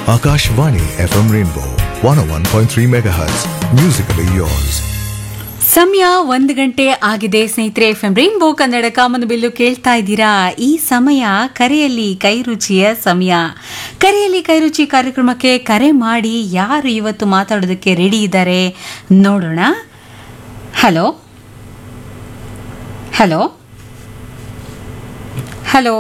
Akashvani FM Rainbow 101.3 MHz. Musically yours. ಸಮಯ ಒಂದು ಗಂಟೆ ಆಗಿದೆ ಸ್ನೇಹಿತರೆ ಎಫ್ ಎಂ ರೈನ್ಬೋ ಕನ್ನಡ ಕಾಮನು ಬಿಲ್ಲು ಕೇಳ್ತಾ ಇದ್ದೀರಾ ಈ ಸಮಯ ಕರೆಯಲ್ಲಿ ಕೈರುಚಿಯ ಸಮಯ ಕರೆಯಲ್ಲಿ ಕೈರುಚಿ ಕಾರ್ಯಕ್ರಮಕ್ಕೆ ಕರೆ ಮಾಡಿ ಯಾರು ಇವತ್ತು ಮಾತಾಡೋದಕ್ಕೆ ರೆಡಿ ಇದ್ದಾರೆ ನೋಡೋಣ ಹಲೋ ಹಲೋ ಹಲೋ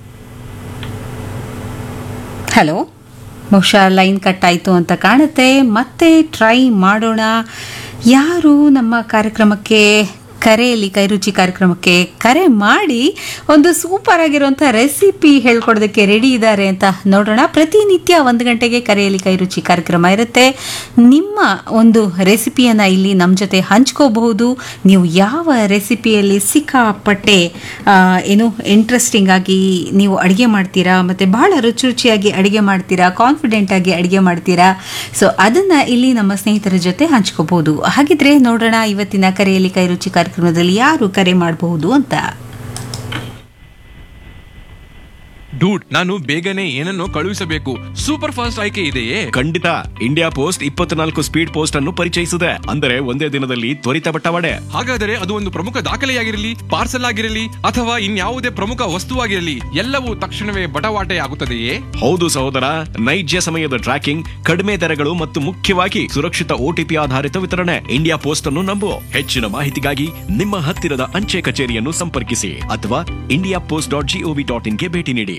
ಹಲೋ ಬಹುಶಃ ಲೈನ್ ಕಟ್ ಆಯಿತು ಅಂತ ಕಾಣುತ್ತೆ ಮತ್ತೆ ಟ್ರೈ ಮಾಡೋಣ ಯಾರು ನಮ್ಮ ಕಾರ್ಯಕ್ರಮಕ್ಕೆ ಕರೆಯಲ್ಲಿ ಕೈರುಚಿ ಕಾರ್ಯಕ್ರಮಕ್ಕೆ ಕರೆ ಮಾಡಿ ಒಂದು ಸೂಪರ್ ಆಗಿರುವಂಥ ರೆಸಿಪಿ ಹೇಳ್ಕೊಡೋದಕ್ಕೆ ರೆಡಿ ಇದ್ದಾರೆ ಅಂತ ನೋಡೋಣ ಪ್ರತಿನಿತ್ಯ ಒಂದು ಗಂಟೆಗೆ ಕರೆಯಲ್ಲಿ ಕೈರುಚಿ ಕಾರ್ಯಕ್ರಮ ಇರುತ್ತೆ ನಿಮ್ಮ ಒಂದು ರೆಸಿಪಿಯನ್ನು ಇಲ್ಲಿ ನಮ್ಮ ಜೊತೆ ಹಂಚ್ಕೋಬಹುದು ನೀವು ಯಾವ ರೆಸಿಪಿಯಲ್ಲಿ ಸಿಕ್ಕಾಪಟ್ಟೆ ಆ, ಏನು ಇಂಟ್ರೆಸ್ಟಿಂಗ್ ಆಗಿ ನೀವು ಅಡುಗೆ ಮಾಡ್ತೀರಾ ಮತ್ತು ಬಹಳ ರುಚಿ ರುಚಿಯಾಗಿ ಅಡುಗೆ ಮಾಡ್ತೀರಾ ಕಾನ್ಫಿಡೆಂಟ್ ಆಗಿ ಅಡುಗೆ ಮಾಡ್ತೀರಾ ಸೊ ಅದನ್ನು ಇಲ್ಲಿ ನಮ್ಮ ಸ್ನೇಹಿತರ ಜೊತೆ ಹಂಚ್ಕೋಬಹುದು ಹಾಗಿದ್ರೆ ನೋಡೋಣ ಇವತ್ತಿನ ಕರೆಯಲ್ಲಿ ಕೈರುಚಿ ಕಾರ್ಯಕ್ರಮದಲ್ಲಿ ಯಾರು ಕರೆ ಮಾಡಬಹುದು ಅಂತ ಡೂಡ್ ನಾನು ಬೇಗನೆ ಏನನ್ನೋ ಕಳುಹಿಸಬೇಕು ಸೂಪರ್ ಫಾಸ್ಟ್ ಆಯ್ಕೆ ಇದೆಯೇ ಖಂಡಿತ ಇಂಡಿಯಾ ಪೋಸ್ಟ್ ಇಪ್ಪತ್ನಾಲ್ಕು ಸ್ಪೀಡ್ ಪೋಸ್ಟ್ ಅನ್ನು ಪರಿಚಯಿಸಿದೆ ಅಂದರೆ ಒಂದೇ ದಿನದಲ್ಲಿ ತ್ವರಿತ ಬಟ್ಟವಾಡೆ ಹಾಗಾದರೆ ಅದು ಒಂದು ಪ್ರಮುಖ ದಾಖಲೆಯಾಗಿರಲಿ ಪಾರ್ಸಲ್ ಆಗಿರಲಿ ಅಥವಾ ಇನ್ಯಾವುದೇ ಪ್ರಮುಖ ವಸ್ತುವಾಗಿರಲಿ ಎಲ್ಲವೂ ತಕ್ಷಣವೇ ಬಟವಾಟೆ ಆಗುತ್ತದೆಯೇ ಹೌದು ಸಹೋದರ ನೈಜ ಸಮಯದ ಟ್ರ್ಯಾಕಿಂಗ್ ಕಡಿಮೆ ದರಗಳು ಮತ್ತು ಮುಖ್ಯವಾಗಿ ಸುರಕ್ಷಿತ ಓಟಿಪಿ ಆಧಾರಿತ ವಿತರಣೆ ಇಂಡಿಯಾ ಪೋಸ್ಟ್ ಅನ್ನು ನಂಬು ಹೆಚ್ಚಿನ ಮಾಹಿತಿಗಾಗಿ ನಿಮ್ಮ ಹತ್ತಿರದ ಅಂಚೆ ಕಚೇರಿಯನ್ನು ಸಂಪರ್ಕಿಸಿ ಅಥವಾ India post dot G O V dot ಇನ್ಗೆ ಭೇಟಿ ನೀಡಿ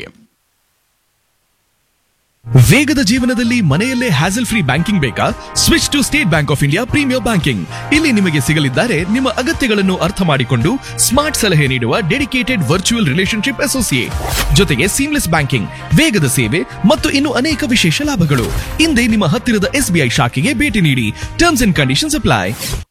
ವೇಗದ ಜೀವನದಲ್ಲಿ ಮನೆಯಲ್ಲೇ ಹ್ಯಾಸಲ್ ಫ್ರೀ ಬ್ಯಾಂಕಿಂಗ್ ಬೇಕಾ switch to State Bank of India premier banking ಇಲ್ಲಿ ನಿಮಗೆ ಸಿಗಲಿದ್ದಾರೆ ನಿಮ್ಮ ಅಗತ್ಯಗಳನ್ನು ಅರ್ಥ ಮಾಡಿಕೊಂಡು ಸ್ಮಾರ್ಟ್ ಸಲಹೆ ನೀಡುವ ಡೆಡಿಕೇಟೆಡ್ ವರ್ಚುವಲ್ ರಿಲೇಶನ್ಶಿಪ್ ಅಸೋಸಿಯೇಟ್ ಜೊತೆಗೆ ಸೀಮ್ಲೆಸ್ ಬ್ಯಾಂಕಿಂಗ್ ವೇಗದ ಸೇವೆ ಮತ್ತು ಇನ್ನು ಅನೇಕ ವಿಶೇಷ ಲಾಭಗಳು ಹಿಂದೆ ನಿಮ್ಮ ಹತ್ತಿರದ ಎಸ್ಬಿಐ ಶಾಖೆಗೆ ಭೇಟಿ ನೀಡಿ ಟರ್ಮ್ಸ್ ಅಂಡ್ ಕಂಡೀಷನ್ಸ್ ಅಪ್ಲೈ